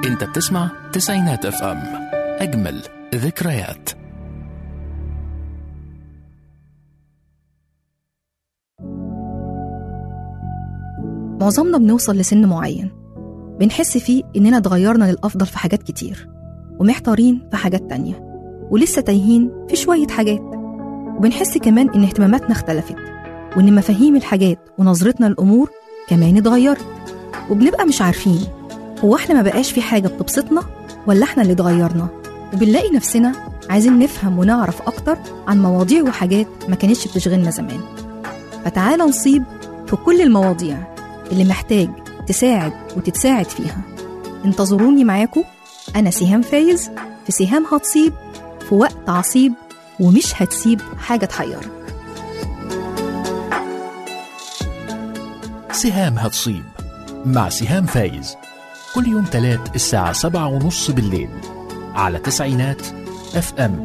انت بتسمع تسعينات اف ام اجمل ذكريات معظمنا بنوصل لسن معين بنحس فيه إننا اتغيرنا للأفضل في حاجات كتير ومحتارين في حاجات تانية ولسه تايهين في شوية حاجات وبنحس كمان إن اهتماماتنا اختلفت وإن مفاهيم الحاجات ونظرتنا للأمور كمان اتغيرت وبنبقى مش عارفين هو احنا ما بقاش في حاجة بتبسطنا ولا احنا اللي اتغيرنا وبنلاقي نفسنا عايزين نفهم ونعرف أكتر عن مواضيع وحاجات ما كانتش بتشغلنا زمان فتعالى نصيب في كل المواضيع اللي محتاج تساعد وتتساعد فيها انتظروني معاكم أنا سهام فايز في سهام هتصيب في وقت عصيب ومش هتسيب حاجة تحيرك سهام هتصيب مع سهام فايز كل يوم تلات الساعة سبعة ونص بالليل على تسعينات اف ام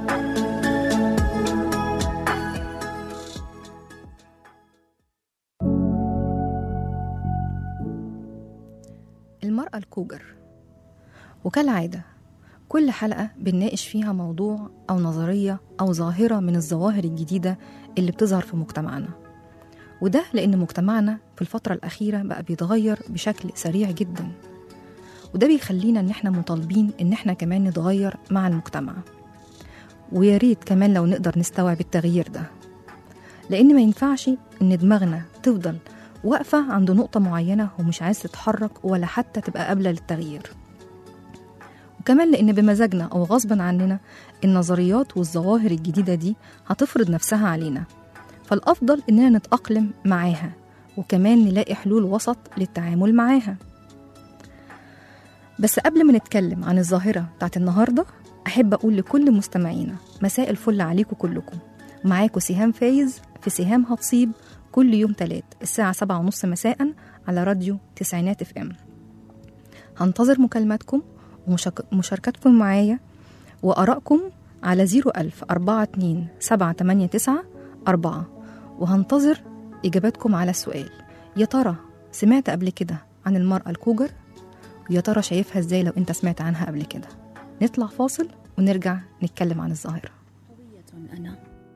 المرأة الكوجر وكالعادة كل حلقة بنناقش فيها موضوع أو نظرية أو ظاهرة من الظواهر الجديدة اللي بتظهر في مجتمعنا وده لأن مجتمعنا في الفترة الأخيرة بقى بيتغير بشكل سريع جدا وده بيخلينا إن إحنا مطالبين إن إحنا كمان نتغير مع المجتمع ويا ريت كمان لو نقدر نستوعب التغيير ده لأن ما ينفعش إن دماغنا تفضل واقفة عند نقطة معينة ومش عايز تتحرك ولا حتى تبقى قابلة للتغيير وكمان لأن بمزاجنا أو غصبا عننا النظريات والظواهر الجديدة دي هتفرض نفسها علينا فالأفضل إننا نتأقلم معاها وكمان نلاقي حلول وسط للتعامل معاها بس قبل ما نتكلم عن الظاهرة بتاعت النهاردة أحب أقول لكل مستمعينا مساء الفل عليكم كلكم معاكم سهام فايز في سهام هتصيب كل يوم تلات الساعة سبعة ونص مساء على راديو تسعينات اف ام هنتظر مكالماتكم ومشاركتكم معايا وآرائكم على زيرو ألف أربعة اتنين سبعة تمانية تسعة أربعة وهنتظر إجاباتكم على السؤال يا ترى سمعت قبل كده عن المرأة الكوجر ويا ترى شايفها ازاي لو انت سمعت عنها قبل كده نطلع فاصل ونرجع نتكلم عن الظاهرة قوية أنا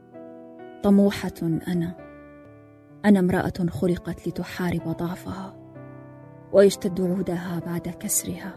طموحة أنا أنا امرأة خلقت لتحارب ضعفها ويشتد عودها بعد كسرها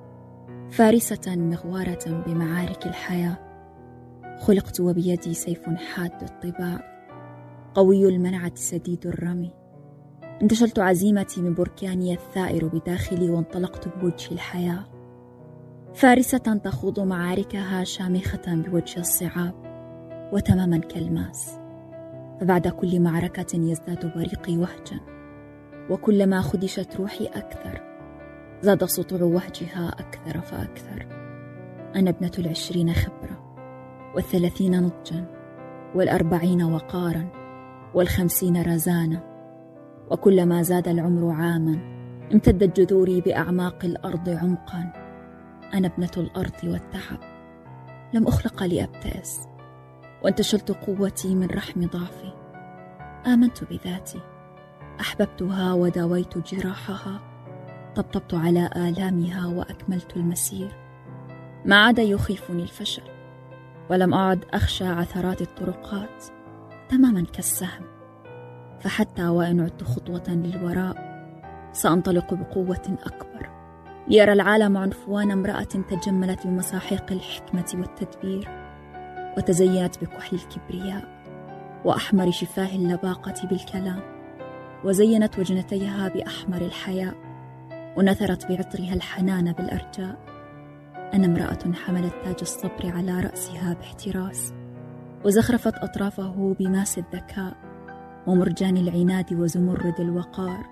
فارسة مغوارة بمعارك الحياة خلقت وبيدي سيف حاد الطباع قوي المنعة سديد الرمي انتشلت عزيمتي من بركاني الثائر بداخلي وانطلقت بوجه الحياة فارسة تخوض معاركها شامخة بوجه الصعاب وتماما كالماس فبعد كل معركة يزداد بريقي وهجا وكلما خدشت روحي أكثر زاد سطوع وهجها أكثر فأكثر أنا ابنة العشرين خبرة والثلاثين نضجا والأربعين وقارا والخمسين رزانة وكلما زاد العمر عاما امتدت جذوري بأعماق الأرض عمقا أنا ابنة الأرض والتعب لم أخلق لأبتئس وانتشلت قوتي من رحم ضعفي امنت بذاتي احببتها وداويت جراحها طبطبت على الامها واكملت المسير ما عاد يخيفني الفشل ولم اعد اخشى عثرات الطرقات تماما كالسهم فحتى وان عدت خطوه للوراء سانطلق بقوه اكبر ليرى العالم عنفوان امراه تجملت بمساحيق الحكمه والتدبير وتزينت بكحل الكبرياء واحمر شفاه اللباقه بالكلام وزينت وجنتيها باحمر الحياء ونثرت بعطرها الحنان بالارجاء انا امراه حملت تاج الصبر على راسها باحتراس وزخرفت اطرافه بماس الذكاء ومرجان العناد وزمرد الوقار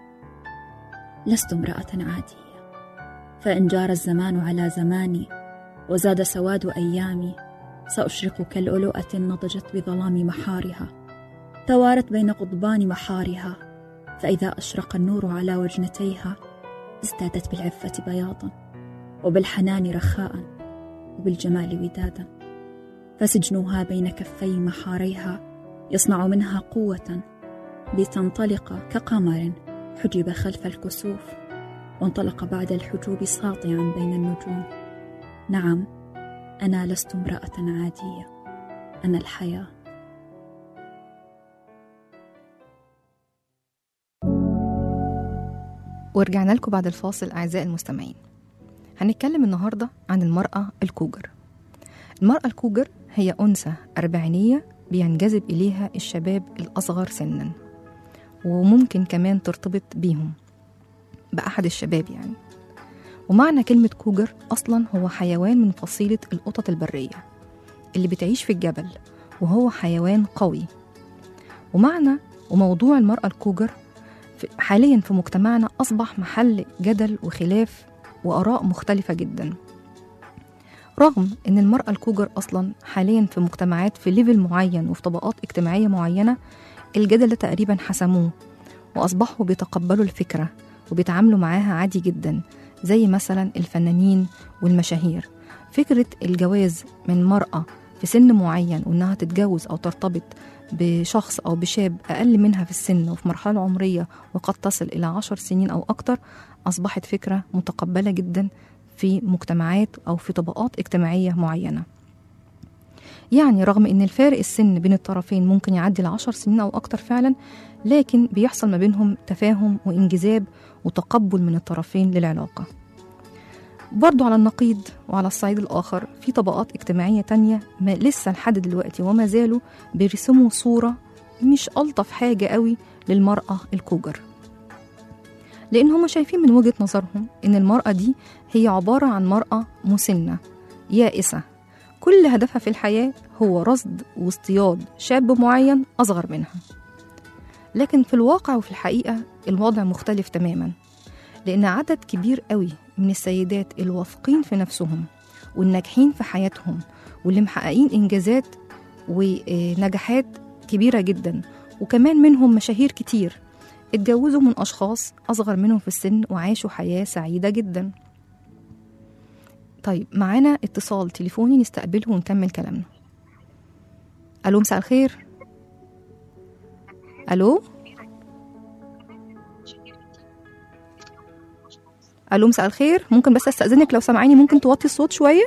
لست امراه عاديه فان جار الزمان على زماني وزاد سواد ايامي سأشرق كالألوءة نضجت بظلام محارها توارت بين قضبان محارها فإذا أشرق النور على وجنتيها ازدادت بالعفة بياضا وبالحنان رخاء وبالجمال ودادا فسجنها بين كفي محاريها يصنع منها قوة لتنطلق كقمر حجب خلف الكسوف وانطلق بعد الحجوب ساطعا بين النجوم نعم انا لست امراه عاديه انا الحياه ورجعنا لكم بعد الفاصل أعزائي المستمعين هنتكلم النهاردة عن المرأة الكوجر المرأة الكوجر هي أنثى أربعينية بينجذب إليها الشباب الأصغر سنا وممكن كمان ترتبط بيهم بأحد الشباب يعني ومعنى كلمة كوجر أصلا هو حيوان من فصيلة القطط البرية اللي بتعيش في الجبل وهو حيوان قوي ومعنى وموضوع المرأة الكوجر في- حاليا في مجتمعنا أصبح محل جدل وخلاف وآراء مختلفة جدا رغم أن المرأة الكوجر أصلا حاليا في مجتمعات في ليفل معين وفي طبقات اجتماعية معينة الجدل ده تقريبا حسموه وأصبحوا بيتقبلوا الفكرة وبيتعاملوا معاها عادي جدا زي مثلا الفنانين والمشاهير فكرة الجواز من مرأة في سن معين وإنها تتجوز أو ترتبط بشخص أو بشاب أقل منها في السن وفي مرحلة عمرية وقد تصل إلى عشر سنين أو أكتر أصبحت فكرة متقبلة جدا في مجتمعات أو في طبقات اجتماعية معينة يعني رغم ان الفارق السن بين الطرفين ممكن يعدي العشر سنين او اكتر فعلا لكن بيحصل ما بينهم تفاهم وانجذاب وتقبل من الطرفين للعلاقة برضو على النقيض وعلى الصعيد الآخر في طبقات اجتماعية تانية ما لسه لحد دلوقتي وما زالوا بيرسموا صورة مش ألطف حاجة قوي للمرأة الكوجر لأن هم شايفين من وجهة نظرهم إن المرأة دي هي عبارة عن مرأة مسنة يائسة كل هدفها في الحياة هو رصد واصطياد شاب معين أصغر منها لكن في الواقع وفي الحقيقة الوضع مختلف تماما لأن عدد كبير قوي من السيدات الواثقين في نفسهم والناجحين في حياتهم واللي محققين إنجازات ونجاحات كبيرة جدا وكمان منهم مشاهير كتير اتجوزوا من أشخاص أصغر منهم في السن وعاشوا حياة سعيدة جدا طيب معانا اتصال تليفوني نستقبله ونكمل كلامنا ألو مساء الخير ألو ألو مساء الخير ممكن بس أستأذنك لو سامعيني ممكن توطي الصوت شوية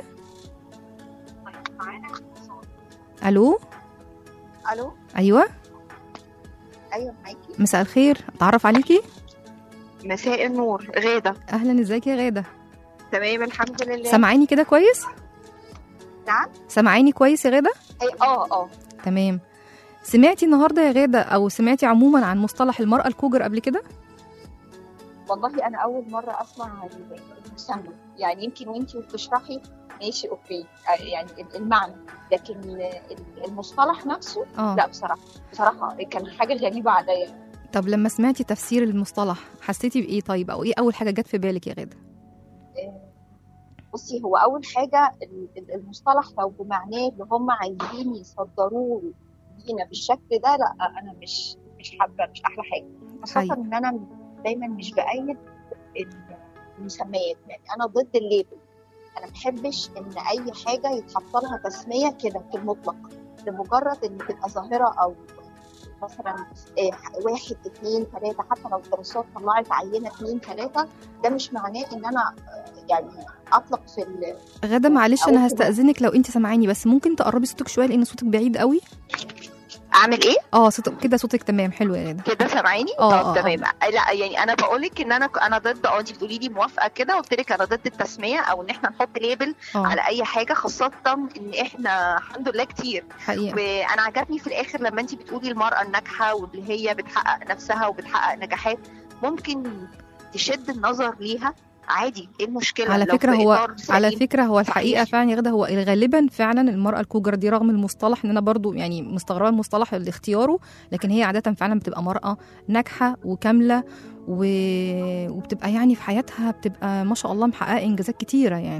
ألو الو أيوة ايوه معاكي مساء الخير أتعرف عليكي مساء النور غاده أهلا إزيك يا غادة تمام الحمد لله سامعيني كده كويس نعم سامعيني كويس يا غادة اي اه اه تمام سمعتي النهارده يا غادة أو سمعتي عموما عن مصطلح المرأة الكوجر قبل كده والله انا اول مره اسمع عن المسمى يعني يمكن وانتي بتشرحي ماشي اوكي آه، يعني المعنى لكن ال- المصطلح نفسه اه لا بصراحه بصراحه كان حاجه غريبه عليا طب لما سمعتي تفسير المصطلح حسيتي بإيه طيب أو إيه أول حاجة جت في بالك يا غادة آه، بصي هو اول حاجه ال- ال- المصطلح لو بمعناه اللي هم عايزين يصدروه لينا بالشكل ده لا انا مش مش حابه مش احلى حاجه خاصه أيوة. ان انا دايما مش بايد المسميات يعني انا ضد الليبل انا ما بحبش ان اي حاجه يتحط لها تسميه كده في المطلق لمجرد ان تبقى ظاهره او مثلا آه، واحد اثنين ثلاثه حتى لو الدراسات طلعت عينه اثنين ثلاثه ده مش معناه ان انا آه، يعني اطلق في ال- غادة معلش أو أنا كده. هستأذنك لو أنت سامعاني بس ممكن تقربي صوتك شوية لأن صوتك بعيد قوي اعمل ايه اه صوتك كده صوتك تمام حلو يا غادة كده سامعيني آه، آه، طب تمام لا يعني انا بقول لك ان انا انا ضد اه انت بتقولي لي موافقه كده قلت لك انا ضد التسميه او ان احنا نحط ليبل اه على اي حاجه خاصه ان احنا الحمد لله كتير حقيقة وانا عجبني في الاخر لما انت بتقولي المراه الناجحه واللي هي بتحقق نفسها وبتحقق نجاحات ممكن تشد النظر ليها عادي ايه المشكله على لو فكرة في هو إطار على سليم. فكرة هو الحقيقة صحيح. فعلا يا غادة هو غالبا فعلا المرأة الكوجر دي رغم المصطلح ان انا برضو يعني مستغربة المصطلح اللي اختياره لكن هي عادة فعلا بتبقى مرأة ناجحة وكاملة و... وبتبقى يعني في حياتها بتبقى ما شاء الله محققة انجازات كتيرة يعني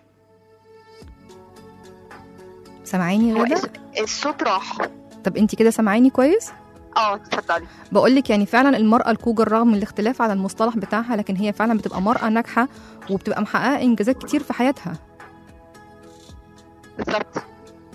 سامعيني يا هو غادة الس- الصوت راح طب انت كده سامعيني كويس اه اتفضلي بقول لك يعني فعلا المرأة الكوجر رغم الاختلاف على المصطلح بتاعها لكن هي فعلا بتبقى مرأة ناجحة وبتبقى محققة انجازات كتير في حياتها بالظبط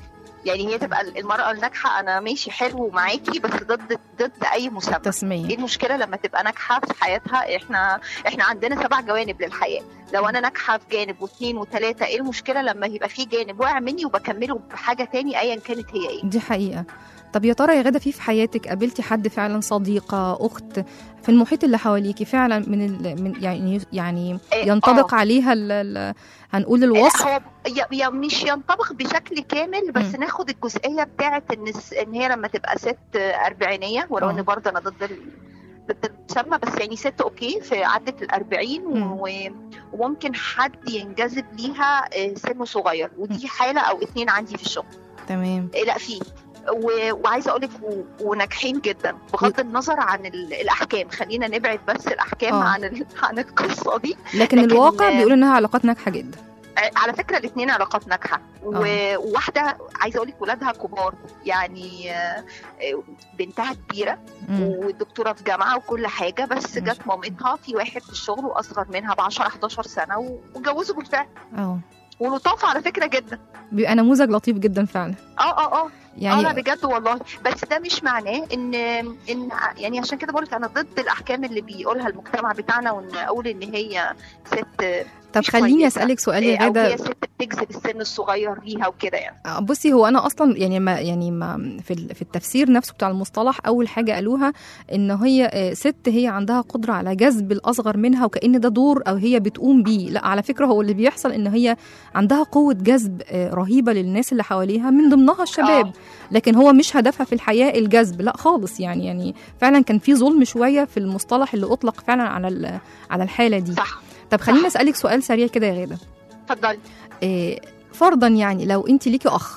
يعني هي تبقى المراه الناجحه انا ماشي حلو معاكي بس ضد ضد اي مسمى ايه تسميه المشكله لما تبقى ناجحه في حياتها احنا احنا عندنا سبع جوانب للحياه لو انا ناجحه في جانب واثنين وثلاثه ايه المشكله لما يبقى في جانب واقع مني وبكمله بحاجه تاني ايا كانت هي ايه دي حقيقه طب يا ترى يا غدا في في حياتك قابلتي حد فعلا صديقه اخت في المحيط اللي حواليكي فعلا من ال... من يعني يعني إيه، ينطبق آه. على ال... ال... هنقول الوصف هو ي- ي- مش ينطبق بشكل كامل بس مم. ناخد الجزئيه بتاعت ان الس- ان هي لما تبقى ست اربعينيه ولو آه. ان برضه انا ضد ال... ضد المسمى بس يعني ست اوكي في عدت الأربعين مم. و... وممكن حد ينجذب ليها آه، سنه صغير ودي حاله او اتنين عندي في الشغل تمام آه، لا في و... وعايزه اقول لك و... وناجحين جدا بغض النظر عن ال... الاحكام خلينا نبعد بس الاحكام آه. عن ال... عن القصه دي لكن, لكن- الواقع بيقول انها علاقات ناجحه جدا على فكره الاثنين علاقات ناجحه و- وواحده عايزه اقول لك ولادها كبار يعني آه، آه، بنتها كبيره مم. ودكتوره في جامعه وكل حاجه بس ما جت مامتها في واحد في الشغل واصغر منها ب 10 11 سنه و- واتجوزوا بالفعل اه ولطاف على فكره جدا بيبقى نموذج لطيف جدا فعلا اه اه اه اه لا يعني بجد والله بس ده مش معناه ان ان يعني عشان كده بقول لك انا ضد الاحكام اللي بيقولها المجتمع بتاعنا وان اقول ان هي ست طب مش خليني كويسة. اسالك سؤال يا او غدا هي ست بتجذب السن الصغير ليها وكده يعني آه، بصي هو انا اصلا يعني ما يعني ما في ال- في التفسير نفسه بتاع المصطلح اول حاجه قالوها ان هي آه، ست هي عندها قدره على جذب الاصغر منها وكان ده دور او هي بتقوم بيه لا على فكره هو اللي بيحصل ان هي عندها قوه جذب آه، رهيبه للناس اللي حواليها من ضمنها الشباب آه. لكن هو مش هدفها في الحياه الجذب لا خالص يعني يعني فعلا كان في ظلم شويه في المصطلح اللي اطلق فعلا على ال- على الحاله دي صح طب خليني صح. اسالك سؤال سريع كده يا غاده اتفضلي إيه، فرضا يعني لو انت ليكي اخ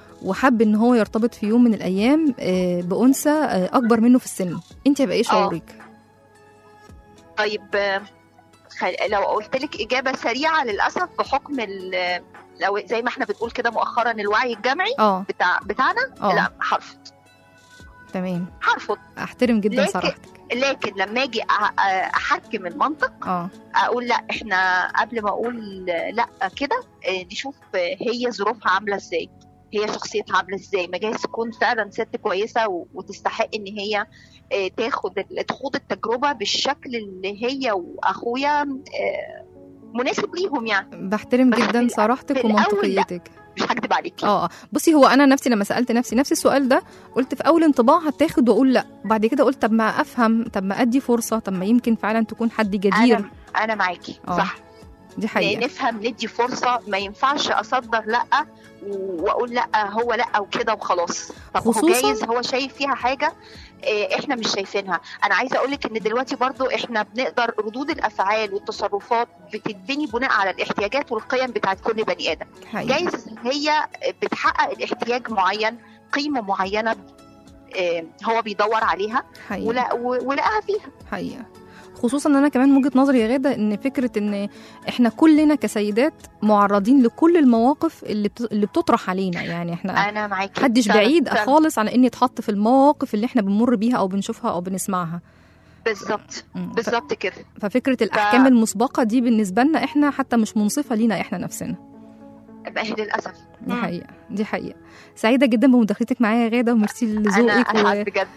وحب ان هو يرتبط في يوم من الايام آه، بانثى آه، اكبر منه في السن انت هيبقى ايه شعورك طيب آه، خل... لو قلت لك اجابه سريعه للاسف بحكم ال... لو زي ما احنا بنقول كده مؤخرا الوعي الجمعي اه بتاع بتاعنا اه لا هرفض تمام هرفض احترم جدا لكن- صراحتك لكن لما اجي أ- أ- احكم المنطق اه اقول لا احنا قبل ما اقول لا كده آه، نشوف آه، هي ظروفها عامله ازاي هي شخصيتها عامله ازاي ما جايز تكون فعلا ست كويسه و- وتستحق ان هي آه، تاخد ال- تخوض التجربه بالشكل اللي هي واخويا آه، مناسب ليهم يعني بحترم بس في جدا الأ- صراحتك في الأول لا. ومنطقيتك مش هكدب عليكي اه آه. بصي هو انا نفسي لما سالت نفسي نفس السؤال ده قلت في اول انطباع هتاخد واقول لا بعد كده قلت طب ما افهم طب ما ادي فرصه طب ما يمكن فعلا تكون حد جدير انا انا معاكي آه. صح دي حقيقه نفهم ندي فرصه ما ينفعش اصدر لا واقول لا هو لا وكده وخلاص طب هو خصوصاً- جايز هو شايف فيها حاجه آه، احنا مش شايفينها انا عايزه اقول لك ان دلوقتي برضو احنا بنقدر ردود الافعال والتصرفات بتتبني بناء على الاحتياجات والقيم بتاعت كل بني ادم حقيقه جايز هي بتحقق الاحتياج معين قيمه معينه آه، هو بيدور عليها حقيقه ولا- و- ولقاها فيها حقيقة خصوصا ان انا كمان من وجهه نظري يا غاده ان فكره ان احنا كلنا كسيدات معرضين لكل المواقف اللي بت- اللي بتطرح علينا يعني احنا انا معاكي محدش فعلاً، بعيد فعلاً. خالص عن ان يتحط في المواقف اللي احنا بنمر بيها او بنشوفها او بنسمعها بالظبط مم. ف- بالظبط كده ففكره الاحكام المسبقه دي بالنسبه لنا احنا حتى مش منصفه لينا احنا نفسنا ما هي للاسف دي مم. حقيقه دي حقيقه سعيده جدا بمداخلتك معايا يا غاده وميرسي انا لذوقك اسعد و... بجد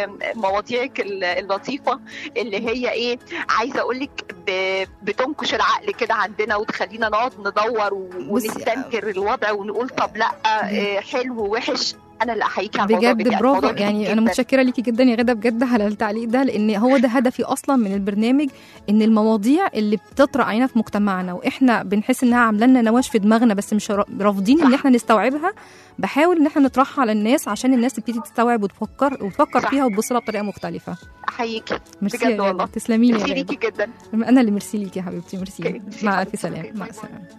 ومواضيعك ال- اللطيفه اللي هي ايه عايزه اقول لك بتنكش العقل كده عندنا وتخلينا نقعد ندور و- بصي، ونستنكر الوضع ونقول طب لا آه، حلو ووحش انا اللي احييكي على الموضوع بجد بجد برافو الموضوع جميل يعني انا جداً. متشكره ليكي جدا يا غاده بجد على التعليق ده لان هو ده هدفي اصلا من البرنامج ان المواضيع اللي بتطرأ علينا في مجتمعنا واحنا بنحس انها عامله لنا نواش في دماغنا بس مش را- رافضين ان صح. احنا نستوعبها بحاول ان احنا نطرحها على الناس عشان الناس تبتدي تستوعب وتفكر وتفكر صح. فيها وتبص لها بطريقه مختلفه احييكي ميرسي بجد يا والله. غاده تسلمي لي ميرسي يا غاده ليكي جدا انا اللي ميرسي ليكي يا حبيبتي ميرسي أوكي، ميرسي مع يا الف حبيبتي. سلامه أوكي، مع باي باي. السلامه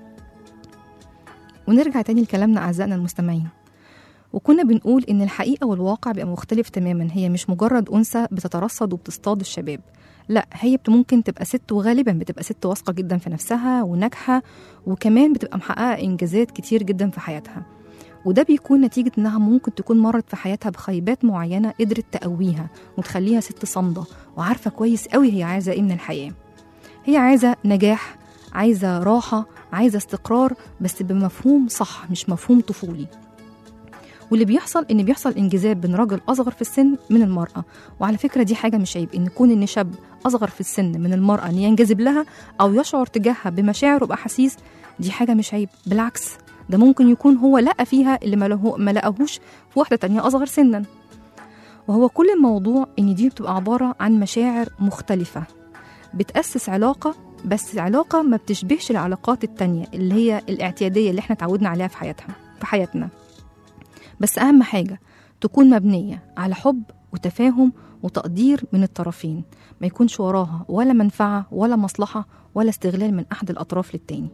ونرجع تاني لكلامنا اعزائنا المستمعين وكنا بنقول ان الحقيقه والواقع بيبقى مختلف تماما هي مش مجرد انثى بتترصد وبتصطاد الشباب لا هي بت- ممكن تبقى ست وغالبا بتبقى ست واثقه جدا في نفسها وناجحه وكمان بتبقى محققه انجازات كتير جدا في حياتها وده بيكون نتيجة إنها ممكن تكون مرت في حياتها بخيبات معينة قدرت تقويها وتخليها ست صامدة وعارفة كويس قوي هي عايزة إيه من الحياة هي عايزة نجاح عايزة راحة عايزة استقرار بس بمفهوم صح مش مفهوم طفولي واللي بيحصل ان بيحصل انجذاب بين راجل اصغر في السن من المراه وعلى فكره دي حاجه مش عيب ان يكون ان شاب اصغر في السن من المراه ان ينجذب لها او يشعر تجاهها بمشاعر وباحاسيس دي حاجه مش عيب بالعكس ده ممكن يكون هو لقى فيها اللي ما له- ما لقاهوش في واحده تانية اصغر سنا وهو كل الموضوع ان دي بتبقى عباره عن مشاعر مختلفه بتاسس علاقه بس علاقه ما بتشبهش العلاقات التانية اللي هي الاعتياديه اللي احنا اتعودنا عليها في حياتها في حياتنا بس أهم حاجة تكون مبنية على حب وتفاهم وتقدير من الطرفين ما يكونش وراها ولا منفعة ولا مصلحة ولا استغلال من أحد الأطراف للتاني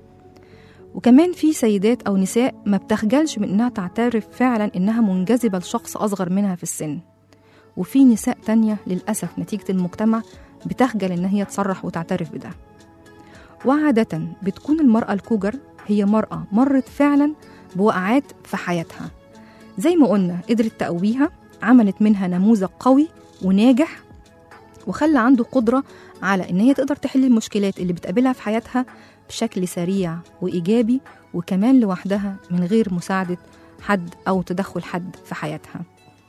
وكمان في سيدات أو نساء ما بتخجلش من إنها تعترف فعلا إنها منجذبة لشخص أصغر منها في السن وفي نساء تانية للأسف نتيجة المجتمع بتخجل إن هي تصرح وتعترف بده وعادة بتكون المرأة الكوجر هي مرأة مرت فعلا بوقعات في حياتها زي ما قلنا قدرت تقويها عملت منها نموذج قوي وناجح وخلى عنده قدرة على إن هي تقدر تحل المشكلات اللي بتقابلها في حياتها بشكل سريع وإيجابي وكمان لوحدها من غير مساعدة حد أو تدخل حد في حياتها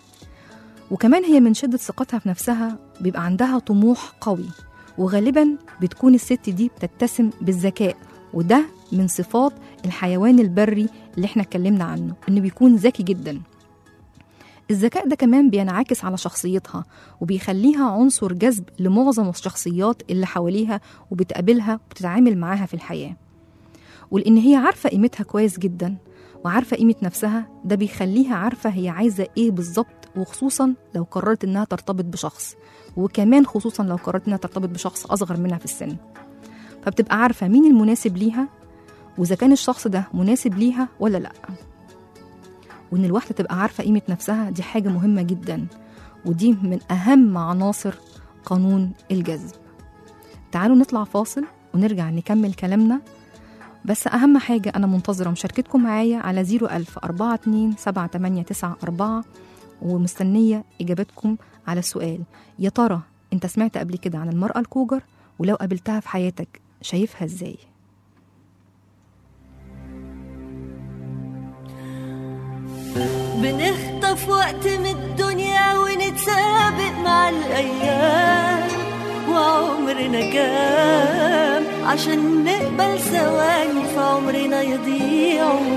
وكمان هي من شدة ثقتها في نفسها بيبقى عندها طموح قوي وغالبا بتكون الست دي بتتسم بالذكاء وده من صفات الحيوان البري اللي احنا اتكلمنا عنه انه بيكون ذكي جدا الذكاء ده كمان بينعكس على شخصيتها وبيخليها عنصر جذب لمعظم الشخصيات اللي حواليها وبتقابلها وبتتعامل معاها في الحياة ولأن هي عارفة قيمتها كويس جدا وعارفة قيمة نفسها ده بيخليها عارفة هي عايزة ايه بالظبط وخصوصا لو قررت انها ترتبط بشخص وكمان خصوصا لو قررت انها ترتبط بشخص أصغر منها في السن فبتبقى عارفة مين المناسب ليها وإذا كان الشخص ده مناسب ليها ولا لأ وإن الواحدة تبقى عارفة قيمة نفسها دي حاجة مهمة جدا ودي من أهم عناصر قانون الجذب تعالوا نطلع فاصل ونرجع نكمل كلامنا بس أهم حاجة أنا منتظرة مشاركتكم معايا على 01000 42 7894 ومستنية إجابتكم على السؤال يا ترى أنت سمعت قبل كده عن المرأة الكوجر ولو قابلتها في حياتك شايفها إزاي؟ بنخطف وقت من الدنيا ونتسابق مع الأيام وعمرنا كام عشان نقبل ثواني في عمرنا يضيعوا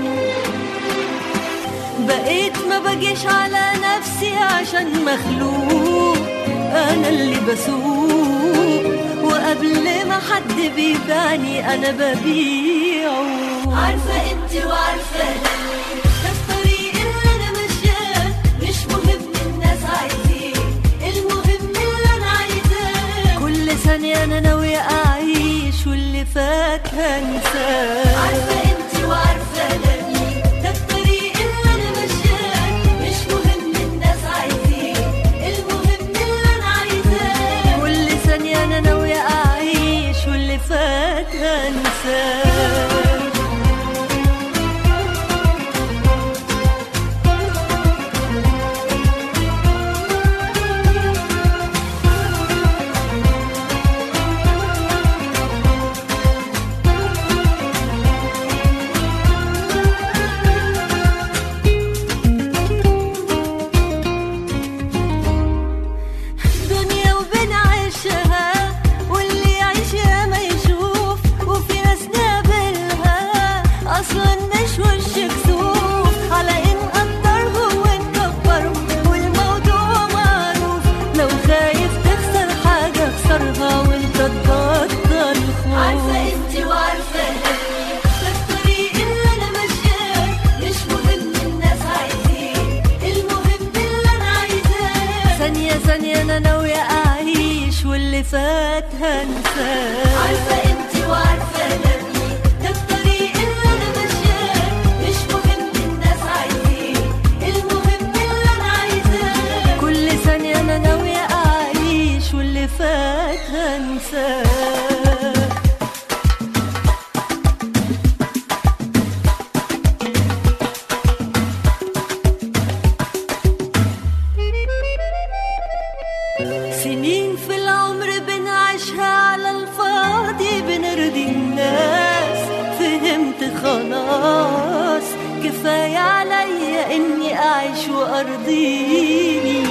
بقيت ما بجيش على نفسي عشان مخلوق أنا اللي بسوق وقبل ما حد بيباني أنا ببيعه عارفة انت وعارفة أنا ده الطريق اللي أنا ماشياه مش مهم الناس عايزين المهم اللي أنا عايزاه كل ثانية أنا ناوية أعيش واللي فات هنساه عارفة انت وعارفة أنا مين ده الطريق اللي أنا ماشياه مش مهم الناس عايزين المهم اللي أنا عايزاه كل ثانية أنا ناوية أعيش واللي فات هنساه دنيا وبنعيشها واللي يعيشها ما يشوف وفي ناس نقابلها اصلا مش وش كسوف على ان نقدرهم ونكبرهم والموضوع معروف لو خايف تخسر حاجه اخسرها وانت تبطل خوف عارفه انت وعارفه أنا. ده الطريق اللي انا ماشياه مش مهم الناس عايزين المهم اللي انا عايزاه ثانية ثانية انا ناوية اعيش واللي فات هنساه عارفة انت وعارفة انا مين ده الطريق اللي انا ماشياه مش مهم الناس عايزين المهم اللي انا عايزاه كل ثانية انا ناوية اعيش واللي فات هنساه سنين في العمر بنعيشها على الفاضي بنرضي الناس فهمت خلاص كفاية عليا إني أعيش وأرضيني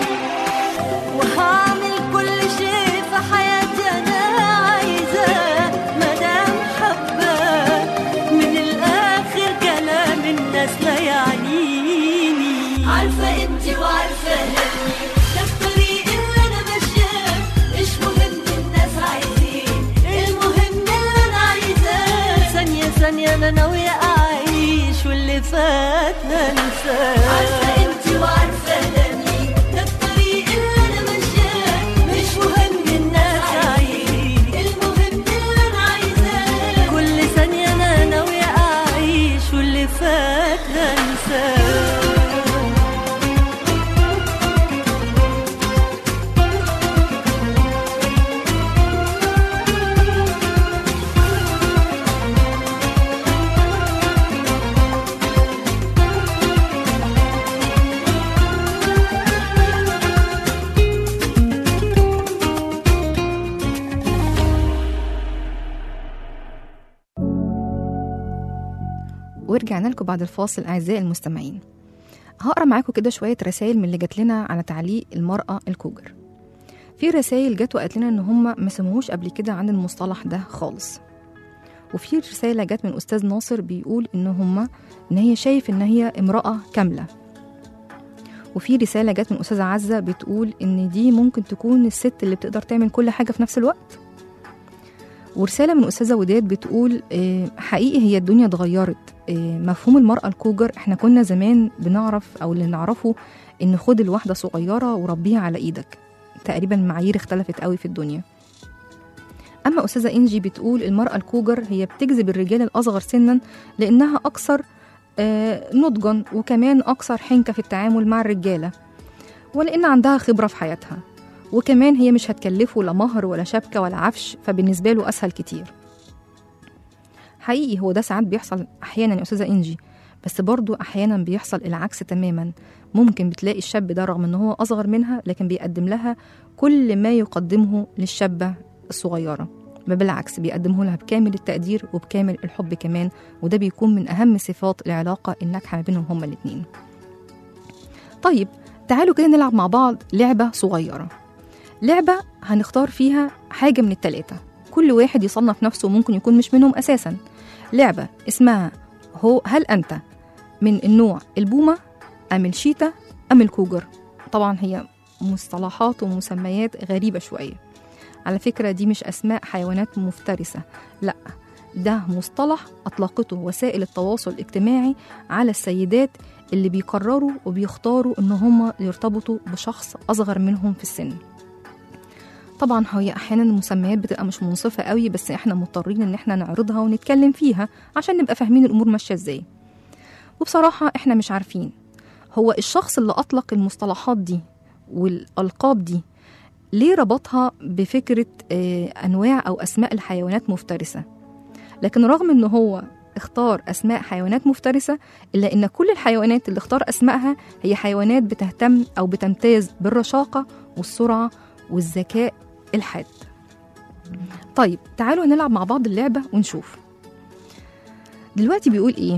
وهعمل كل شيء في حياتي أنا عايزاه مدام حباه من الآخر كلام الناس لا يعنيني عارفة انتي وعارفة همي ده الطريق اللي أنا ماشياه مش مهم الناس عايزين المهم اللي أنا عايزاه ثانية ثانية أنا ناوية أعيش واللي فات هنساه عارفة انتي وعارفة همي ده الطريق اللي أنا ماشياه مش مهم الناس عايزين المهم اللي أنا عايزاه كل ثانية أنا ناوية أعيش واللي فات هنساه ورجعنا لكم بعد الفاصل أعزائي المستمعين هقرا معاكم كده شوية رسائل من اللي جات لنا على تعليق المرأة الكوجر في رسائل جت وقالت لنا إن هم ما سمعوش قبل كده عن المصطلح ده خالص وفي رسالة جت من أستاذ ناصر بيقول إن هم إن هي شايف إن هي امرأة كاملة وفي رسالة جت من أستاذة عزة بتقول إن دي ممكن تكون الست اللي بتقدر تعمل كل حاجة في نفس الوقت ورسالة من أستاذة وداد بتقول آه، حقيقي هي الدنيا اتغيرت آه، مفهوم المرأة الكوجر احنا كنا زمان بنعرف أو اللي نعرفه إن خد الواحدة صغيرة وربيها على إيدك تقريبا المعايير اختلفت قوي في الدنيا أما أستاذة إنجي بتقول المرأة الكوجر هي بتجذب الرجال الأصغر سنا لأنها أكثر آه، نضجا وكمان أكثر حنكة في التعامل مع الرجالة ولأن عندها خبرة في حياتها وكمان هي مش هتكلفه لا مهر ولا شبكة ولا عفش فبالنسبة له أسهل كتير حقيقي هو ده ساعات بيحصل أحيانا يا أستاذة إنجي بس برضو أحيانا بيحصل العكس تماما ممكن بتلاقي الشاب ده رغم إن هو أصغر منها لكن بيقدم لها كل ما يقدمه للشابة الصغيرة بل بالعكس بيقدمه لها بكامل التقدير وبكامل الحب كمان وده بيكون من أهم صفات العلاقة الناجحة ما بينهم هما الاتنين طيب تعالوا كده نلعب مع بعض لعبة صغيرة لعبة هنختار فيها حاجة من التلاتة كل واحد يصنف نفسه ممكن يكون مش منهم أساسا لعبة اسمها هو هل أنت من النوع البومة أم الشيتا أم الكوجر طبعا هي مصطلحات ومسميات غريبة شوية على فكرة دي مش أسماء حيوانات مفترسة لا ده مصطلح أطلقته وسائل التواصل الاجتماعي على السيدات اللي بيقرروا وبيختاروا إن هم يرتبطوا بشخص أصغر منهم في السن طبعا هي احيانا المسميات بتبقى مش منصفه قوي بس احنا مضطرين ان احنا نعرضها ونتكلم فيها عشان نبقى فاهمين الامور ماشيه ازاي وبصراحه احنا مش عارفين هو الشخص اللي اطلق المصطلحات دي والالقاب دي ليه ربطها بفكره آه، انواع او اسماء الحيوانات مفترسه لكن رغم ان هو اختار اسماء حيوانات مفترسه الا ان كل الحيوانات اللي اختار اسمائها هي حيوانات بتهتم او بتمتاز بالرشاقه والسرعه والذكاء الحاد طيب تعالوا نلعب مع بعض اللعبة ونشوف دلوقتي بيقول ايه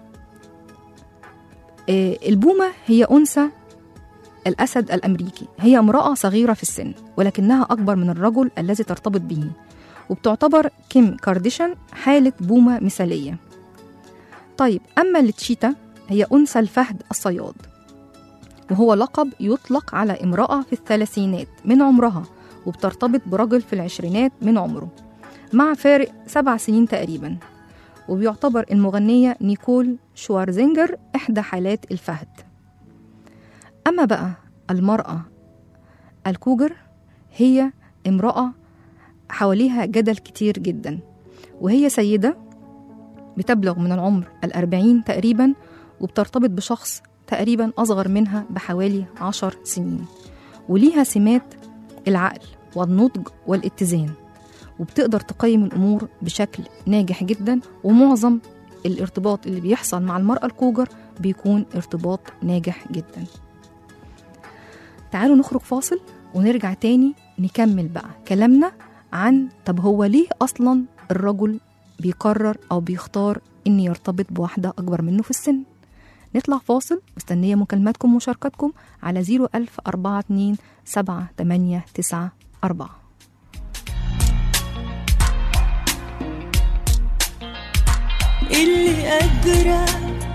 آه البومة هي أنثى الأسد الأمريكي هي امرأة صغيرة في السن ولكنها أكبر من الرجل الذي ترتبط به وبتعتبر كيم كارديشان حالة بومة مثالية طيب أما التشيتا هي أنثى الفهد الصياد وهو لقب يطلق على امرأة في الثلاثينات من عمرها وبترتبط برجل في العشرينات من عمره مع فارق سبع سنين تقريبا وبيعتبر المغنية نيكول شوارزينجر إحدى حالات الفهد أما بقى المرأة الكوجر هي امرأة حواليها جدل كتير جدا وهي سيدة بتبلغ من العمر الأربعين تقريبا وبترتبط بشخص تقريبا أصغر منها بحوالي عشر سنين وليها سمات العقل والنضج والاتزان وبتقدر تقيم الأمور بشكل ناجح جدا ومعظم الارتباط اللي بيحصل مع المرأة الكوجر بيكون ارتباط ناجح جدا تعالوا نخرج فاصل ونرجع تاني نكمل بقى كلامنا عن طب هو ليه أصلا الرجل بيقرر أو بيختار إن يرتبط بواحدة أكبر منه في السن نطلع فاصل مستنية مكالماتكم ومشاركاتكم على 01042 7894 اللي قادرة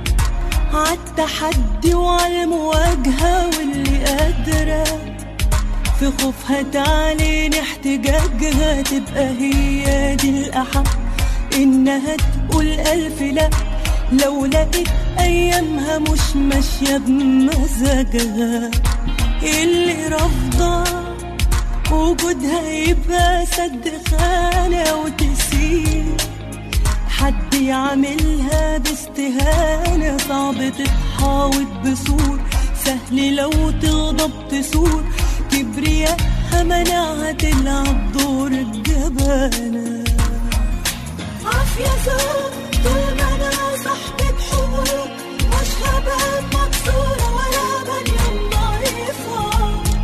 عالتحدي وعالمواجهة واللي قادرة في خوفها تعلن احتجاجها تبقى هي دي الأحق إنها تقول ألف لأ لو لقيت أيامها مش ماشية بمزاجها اللي رافضة وجودها يبقى سد خانة وتسيب حد يعملها باستهانة صعب تتحاوط بسور سهل لو تغضب تسور كبرياءها منعها تلعب دور الجبانة عافية زوج طول ما أنا صاحبة حقوق مش هبقى مكسورة ولا بنيان ضعيفة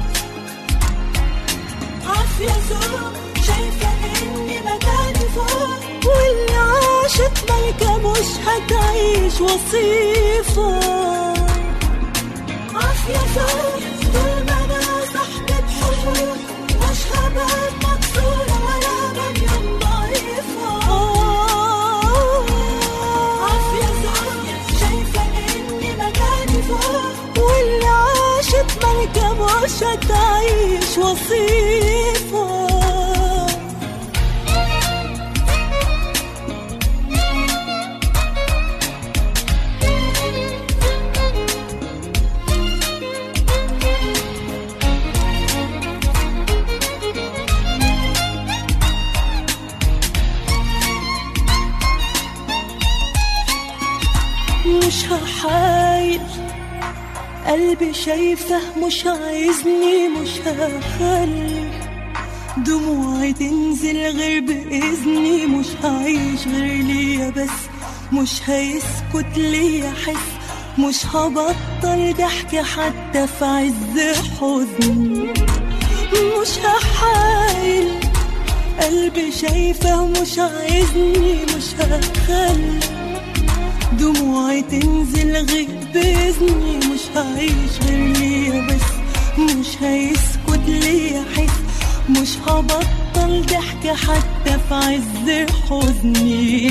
عافية زوج شايفة إني مكاني فوق واللي عاشت ملكة مش هتعيش وصيفة عافية زوج طول ما أنا صاحبة حقوق مش هبقى مكسورة ولا بنيان ضعيفة عافية زوج شايفة إني مكاني فوق واللي عاشت ملكة مش هتعيش وصيفة مش هحايل قلبي شايفه مش عايزني مش هخلي دموعي تنزل غير بإذني مش هعيش غير ليا بس مش هيسكت ليا حس مش هبطل ضحك حتى في عز حزني مش هحايل قلبي شايفه مش عايزني مش هخلي دموعي تنزل غير بإذني مش هعيش غير ليا بس مش هيسكت ليا حس مش هبطل ضحك حتى في عز حزني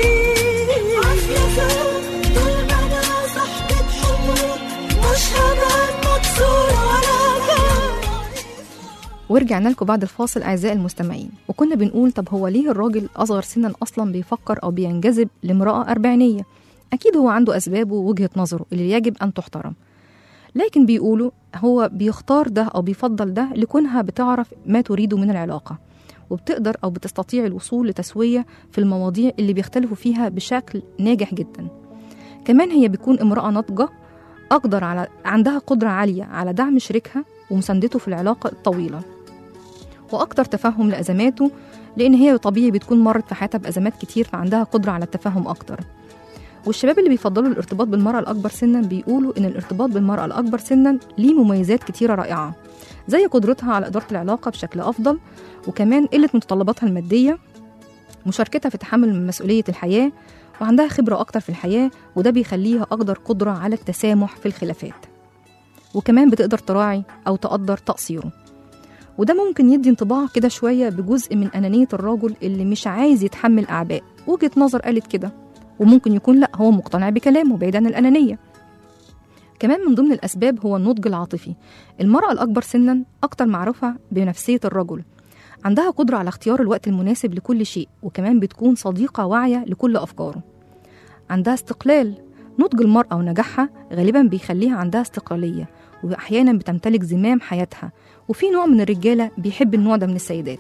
عافية طول ما أنا صاحبة حقوق مش هبقى مكسورة ولا ورجعنا لكم بعد الفاصل أعزائي المستمعين وكنا بنقول طب هو ليه الراجل أصغر سنا أصلا بيفكر أو بينجذب لامرأة أربعينية أكيد هو عنده أسبابه ووجهة نظره اللي يجب أن تحترم لكن بيقولوا هو بيختار ده أو بيفضل ده لكونها بتعرف ما تريده من العلاقة وبتقدر أو بتستطيع الوصول لتسوية في المواضيع اللي بيختلفوا فيها بشكل ناجح جدا كمان هي بيكون امرأة ناضجة أقدر على عندها قدرة عالية على دعم شريكها ومساندته في العلاقة الطويلة وأكتر تفهم لأزماته لأن هي طبيعي بتكون مرت في حياتها بأزمات كتير فعندها قدرة على التفهم أكتر والشباب اللي بيفضلوا الارتباط بالمرأة الأكبر سنا بيقولوا إن الارتباط بالمرأة الأكبر سنا ليه مميزات كتيرة رائعة زي قدرتها على إدارة العلاقة بشكل أفضل وكمان قلة متطلباتها المادية مشاركتها في تحمل مسؤولية الحياة وعندها خبرة أكتر في الحياة وده بيخليها أقدر قدرة على التسامح في الخلافات وكمان بتقدر تراعي أو تقدر تقصيره وده ممكن يدي انطباع كده شوية بجزء من أنانية الرجل اللي مش عايز يتحمل أعباء وجهة نظر قالت كده وممكن يكون لا هو مقتنع بكلامه بعيد عن الأنانية كمان من ضمن الأسباب هو النضج العاطفي المرأة الأكبر سنا أكتر معروفة بنفسية الرجل عندها قدرة على اختيار الوقت المناسب لكل شيء وكمان بتكون صديقة واعية لكل أفكاره عندها استقلال نضج المرأة ونجاحها غالبا بيخليها عندها استقلالية وأحيانا بتمتلك زمام حياتها وفي نوع من الرجالة بيحب النوع ده من السيدات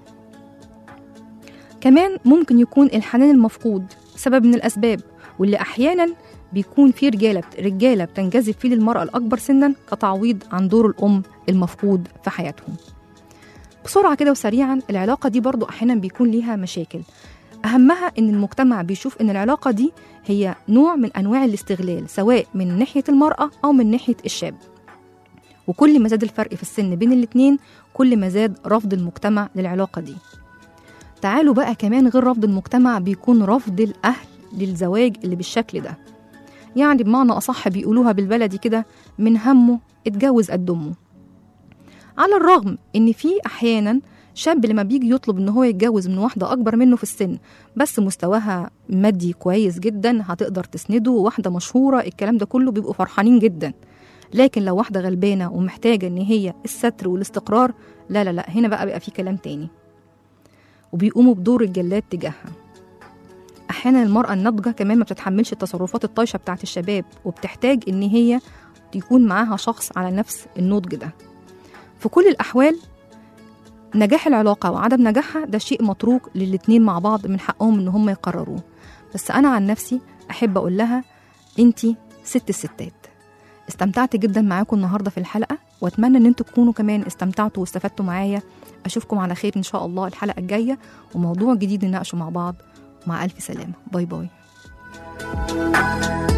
كمان ممكن يكون الحنان المفقود سبب من الأسباب واللي أحيانا بيكون في رجالة رجالة بتنجذب فيه للمرأة الأكبر سنا كتعويض عن دور الأم المفقود في حياتهم بسرعة كده وسريعا العلاقة دي برضو أحيانا بيكون ليها مشاكل أهمها إن المجتمع بيشوف إن العلاقة دي هي نوع من أنواع الاستغلال سواء من ناحية المرأة أو من ناحية الشاب وكل ما زاد الفرق في السن بين الاتنين كل ما زاد رفض المجتمع للعلاقة دي تعالوا بقى كمان غير رفض المجتمع بيكون رفض الأهل للزواج اللي بالشكل ده يعني بمعنى أصح بيقولوها بالبلدي كده من همه اتجوز قد أمه على الرغم إن في أحيانا شاب لما بيجي يطلب إن هو يتجوز من واحدة أكبر منه في السن بس مستواها مادي كويس جدا هتقدر تسنده واحدة مشهورة الكلام ده كله بيبقوا فرحانين جدا لكن لو واحدة غلبانة ومحتاجة إن هي الستر والاستقرار لا لا لا هنا بقى بيبقى في كلام تاني وبيقوموا بدور الجلاد تجاهها احيانا المراه الناضجه كمان ما بتتحملش التصرفات الطايشه بتاعت الشباب وبتحتاج ان هي يكون معاها شخص على نفس النضج ده في كل الاحوال نجاح العلاقه وعدم نجاحها ده شيء متروك للاتنين مع بعض من حقهم ان هم يقرروه بس انا عن نفسي احب اقول لها انتي ست الستات استمتعت جدا معاكم النهارده في الحلقه واتمنى ان انتوا تكونوا كمان استمتعتوا واستفدتوا معايا اشوفكم على خير ان شاء الله الحلقه الجايه وموضوع جديد نناقشه مع بعض مع الف سلامه باي باي